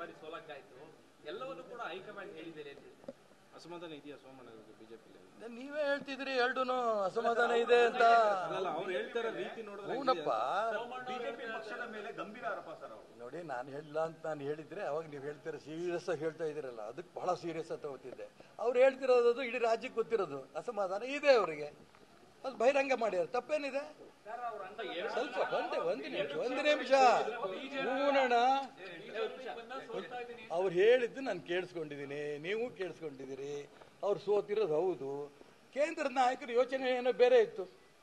ಬಾರಿ ಸೋಲಕ್ಕಾಯ್ತು ಎಲ್ಲವನ್ನು ಕೂಡ ಹೈಕಮಾಂಡ್ ಹೇಳಿದ್ದೇನೆ ಅಂತ ಹೇಳಿ ಅಸಮಾಧಾನ ಇದೆಯಾ ಸೋಮಣ್ಣ ಬಿಜೆಪಿಲಿ ನೀವೇ ಹೇಳ್ತಿದ್ರಿ ಎರಡೂ ಅಸಮಾಧಾನ ಇದೆ ಅಂತ ಅಲ್ಲ ಅವ್ರು ಹೇಳ್ತಾರ ರೀತಿ ನೋಡಿದ್ರೆ ಹೂನಪ್ಪ ಬಿಜೆಪಿ ಪಕ್ಷದ ಮೇಲೆ ಗಂಭೀರ ಆರೋಪ ಸರ್ ಅವರು ನೋಡಿ ನಾನು ಹೇಳಿಲ್ಲ ಅಂತ ನಾನು ಹೇಳಿದ್ರೆ ಅವಾಗ ನೀವು ಹೇಳ್ತೀರ ಸೀರಿಯಸ್ ಆಗಿ ಹೇಳ್ತಾ ಇದ್ದೀರಲ್ಲ ಅದಕ್ಕೆ ಬಹಳ ಸೀರಿಯಸ್ ಆಗಿ ತಗೋತಿದ್ದೆ ಅವ್ರು ಹೇಳ್ತಿರೋದು ಅದು ಇಡೀ ರಾಜ್ಯಕ್ಕೆ ಗೊತ್ತಿರೋದು ಅಸಮಾಧಾನ ಇದೆ ಅವರಿಗೆ ಅದು ಬಹಿರಂಗ ಮಾಡ್ಯಾರ ತಪ್ಪೇನಿದೆ ಸ್ವಲ್ಪ ಒಂದೇ ಒಂದು ನಿಮಿಷ ಒಂದು ನಿಮಿಷ ಹೂನಣ್ಣ ಅವ್ರು ಹೇಳಿದ್ದು ನಾನು ಕೇಳಿಸ್ಕೊಂಡಿದ್ದೀನಿ ನೀವು ಕೇಳಿಸ್ಕೊಂಡಿದ್ದೀರಿ ಅವ್ರು ಸೋತಿರೋದು ಹೌದು ಕೇಂದ್ರ ನಾಯಕರ ಯೋಚನೆ ಏನೋ ಬೇರೆ ಇತ್ತು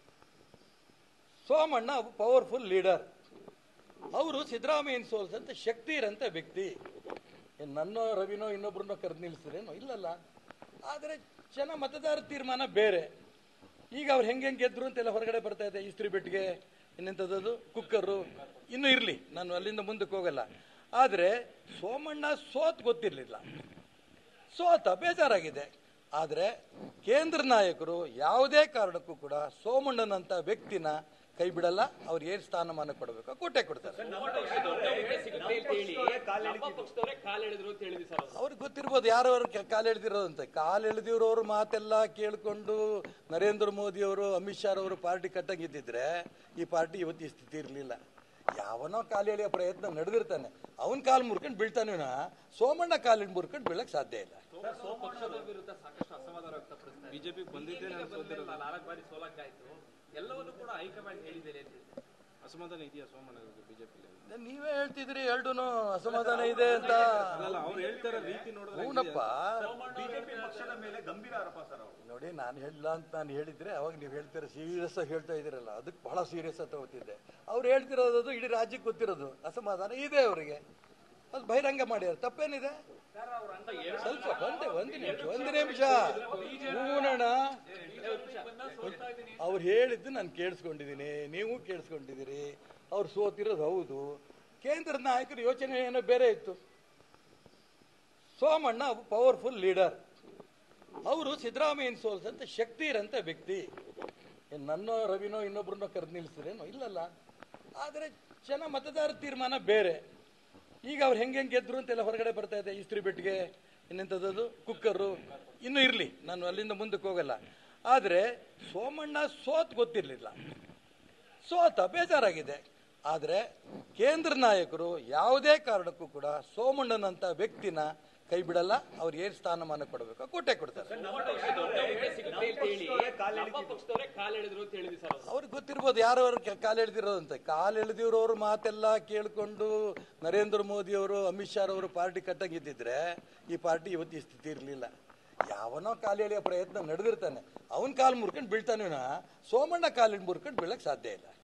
ಸೋಮಣ್ಣ ಪವರ್ಫುಲ್ ಲೀಡರ್ ಅವರು ಸಿದ್ದರಾಮಯ್ಯನ ಸೋಲ್ಸಂತ ಶಕ್ತಿ ಇರಂತ ವ್ಯಕ್ತಿ ಏನ್ ನನ್ನೋ ರವಿನೋ ಇನ್ನೊಬ್ರನ್ನೋ ಕರೆದು ನಿಲ್ಲಿಸಿದ್ರೇನೋ ಇಲ್ಲಲ್ಲ ಆದರೆ ಜನ ಮತದಾರ ತೀರ್ಮಾನ ಬೇರೆ ಈಗ ಅವ್ರು ಹೆಂಗೆ ಹೆಂಗೆ ಗೆದ್ರು ಅಂತೆಲ್ಲ ಹೊರಗಡೆ ಬರ್ತಾ ಇದೆ ಇಸ್ತ್ರಿ ಬೆಟ್ಟಿಗೆ ಇನ್ನೆಂಥದ್ದು ಕುಕ್ಕರು ಇನ್ನೂ ಇರಲಿ ನಾನು ಅಲ್ಲಿಂದ ಮುಂದಕ್ಕೆ ಹೋಗಲ್ಲ ಆದರೆ ಸೋಮಣ್ಣ ಸೋತ್ ಗೊತ್ತಿರಲಿಲ್ಲ ಸೋತ ಬೇಜಾರಾಗಿದೆ ಆದರೆ ಕೇಂದ್ರ ನಾಯಕರು ಯಾವುದೇ ಕಾರಣಕ್ಕೂ ಕೂಡ ಸೋಮಣ್ಣನಂತ ವ್ಯಕ್ತಿನ ಕೈ ಬಿಡಲ್ಲ ಅವ್ರು ಏನು ಸ್ಥಾನಮಾನ ಕೊಡಬೇಕು ಕೊಟ್ಟೆ ಕೊಡ್ತಾರೆ ಸಿಗುತ್ತೆ ಅಂತ ಹೇಳಿ ನಮ್ಮ ಪಕ್ಷದವರೇ ಕಾಲೆಳೆದ್ರು ಅಂತ ಹೇಳಿದ್ವಿ ಸರ್ ಅವ್ರು. ಅವ್ರಿಗೆ ಗೊತ್ತಿರ್ಬೋದು ಯಾರವ್ರು ಕಾಲು ಎಳೆದಿರೋದಂತೆ ಕಾಲು ಎಳೆದಿರೋರು ಮಾತೆಲ್ಲ ಕೇಳಿಕೊಂಡು ನರೇಂದ್ರ ಮೋದಿ ಅವರು ಅಮಿತ್ ಶಾ ಅವರು ಪಾರ್ಟಿ ಕಟ್ಟಂಗಿದ್ದಿದ್ರೆ ಈ ಪಾರ್ಟಿ ಇವತ್ತು ಈ ಸ್ಥಿತಿ ಇರಲಿಲ್ಲ ಯಾವನೋ ಕಾಲು ಎಳೆಯೋ ಪ್ರಯತ್ನ ನಡೆದಿರ್ತಾನೆ ಅವನ ಕಾಲು ಮುರ್ಕೊಂಡು ಬೀಳ್ತಾನೆ ವಿನಃ ಸೋಮಣ್ಣ ಕಾಲಿನ ಮುರ್ಕೊಂಡು ಬೀಳಕ್ ಸಾಧ್ಯ ಇಲ್ಲ ಪಕ್ಷದ ವಿರುದ್ಧ ಸಾಕಷ್ಟು ಅಸಮಾಧಾನ ವ್ಯಕ್ತಪಡಿಸ್ತಾರೆ ಬಿಜೆಪಿ ಬಂದಿದ್ದೇ ನಾನು ಬಂದಿರಲ್ಲ ನಾಲ್ಕು ಬಾರಿ ಸೋಲಕ್ಕಾಯ್ತು ಎಲ್ಲವನ್ನು ಕೂಡ ಹೈಕಮಾಂಡ್ ಹೇಳಿದ್ದೇನೆ ಅಂತ ಹೇಳಿ ಅಸಮಾಧಾನ ಇದೆಯಾ ಸೋಮಣ್ಣ ಬಿಜೆಪಿಲಿ ನೀವೇ ಹೇಳ್ತಿದ್ರಿ ಎರಡೂ ಅಸಮಾಧಾನ ಇದೆ ಅಂತ ಅಲ್ಲ ಅವ್ರು ಹೇಳ್ತಾರ ರೀತಿ ನೋಡಿದ್ರೆ ಹೂನಪ್ಪ ಬಿಜೆಪಿ ಪಕ್ಷದ ಮೇಲೆ ಗಂಭೀರ ಆರೋಪ ಸರ್ ಅವರು ನೋಡಿ ನಾನು ಹೇಳಿಲ್ಲ ಅಂತ ನಾನು ಹೇಳಿದ್ರೆ ಅವಾಗ ನೀವು ಹೇಳ್ತೀರ ಸೀರಿಯಸ್ ಆಗಿ ಹೇಳ್ತಾ ಇದ್ದೀರಲ್ಲ ಅದಕ್ಕೆ ಬಹಳ ಸೀರಿಯಸ್ ಆಗಿ ತಗೋತಿದ್ದೆ ಅವ್ರು ಹೇಳ್ತಿರೋದು ಅದು ಇಡೀ ರಾಜ್ಯಕ್ಕೆ ಗೊತ್ತಿರೋದು ಅಸಮಾಧಾನ ಇದೆ ಅವರಿಗೆ ಅದು ಬಹಿರಂಗ ಮಾಡ್ಯಾರ ತಪ್ಪೇನಿದೆ ಸ್ವಲ್ಪ ಒಂದೇ ಒಂದು ನಿಮಿಷ ಒಂದು ನಿಮಿಷ ಹೂನಣ್ಣ ಅವ್ರು ಹೇಳಿದ್ದು ನಾನು ಕೇಳಿಸ್ಕೊಂಡಿದ್ದೀನಿ ನೀವು ಕೇಳಿಸ್ಕೊಂಡಿದ್ದೀರಿ ಅವ್ರು ಸೋತಿರೋದು ಹೌದು ಕೇಂದ್ರ ನಾಯಕರ ಯೋಚನೆ ಏನೋ ಬೇರೆ ಇತ್ತು ಸೋಮಣ್ಣ ಪವರ್ಫುಲ್ ಲೀಡರ್ ಅವರು ಸಿದ್ದರಾಮಯ್ಯನ ಸೋಲ್ಸಂತ ಶಕ್ತಿ ಇರಂತ ವ್ಯಕ್ತಿ ಏನ್ ನನ್ನೋ ರವಿನೋ ಇನ್ನೊಬ್ರನ್ನೋ ಕರೆದು ನಿಲ್ಲಿಸಿದ್ರೇನೋ ಇಲ್ಲಲ್ಲ ಆದರೆ ಜನ ಮತದಾರ ತೀರ್ಮಾನ ಬೇರೆ ಈಗ ಅವ್ರು ಹೆಂಗೆ ಹೆಂಗೆ ಗೆದ್ರು ಅಂತೆಲ್ಲ ಹೊರಗಡೆ ಬರ್ತಾ ಇದೆ ಇಸ್ತ್ರಿ ಬೆಟ್ಟಿಗೆ ಇನ್ನೆಂಥದ್ದು ಕುಕ್ಕರು ಇನ್ನೂ ಇರಲಿ ನಾನು ಅಲ್ಲಿಂದ ಮುಂದಕ್ಕೆ ಹೋಗಲ್ಲ ಆದರೆ ಸೋಮಣ್ಣ ಸೋತ್ ಗೊತ್ತಿರಲಿಲ್ಲ ಸೋತ ಬೇಜಾರಾಗಿದೆ ಆದರೆ ಕೇಂದ್ರ ನಾಯಕರು ಯಾವುದೇ ಕಾರಣಕ್ಕೂ ಕೂಡ ಸೋಮಣ್ಣನಂತ ವ್ಯಕ್ತಿನ ಕೈ ಬಿಡಲ್ಲ ಅವ್ರು ಏನು ಸ್ಥಾನಮಾನ ಕೊಡಬೇಕು ಕೊಟ್ಟೆ ಕೊಡ್ತಾರೆ ಸಿಗುತ್ತೆ ಅಂತ ಹೇಳಿ ನಮ್ಮ ಪಕ್ಷದವರೇ ಕಾಲೆಳೆದ್ರು ಅಂತ ಹೇಳಿದ್ವಿ ಸರ್ ಅವ್ರು. ಅವ್ರಿಗೆ ಗೊತ್ತಿರ್ಬೋದು ಯಾರವ್ರು ಕಾಲು ಎಳೆದಿರೋದಂತೆ ಕಾಲು ಎಳೆದಿರೋರು ಮಾತೆಲ್ಲ ಕೇಳಿಕೊಂಡು ನರೇಂದ್ರ ಮೋದಿ ಅವರು ಅಮಿತ್ ಶಾ ಅವರು ಪಾರ್ಟಿ ಕಟ್ಟಂಗಿದ್ದಿದ್ರೆ ಈ ಪಾರ್ಟಿ ಇವತ್ತು ಈ ಸ್ಥಿತಿ ಇರಲಿಲ್ಲ ಯಾವನೋ ಕಾಲು ಎಳೆಯೋ ಪ್ರಯತ್ನ ನಡೆದಿರ್ತಾನೆ ಅವನ ಕಾಲು ಮುರ್ಕೊಂಡು ಬೀಳ್ತಾನೆ ವಿನಃ ಸೋಮಣ್ಣ ಕಾಲಿನ ಮುರ್ಕೊಂಡು ಬೀಳಕ್ ಸಾಧ್ಯ ಇಲ್ಲ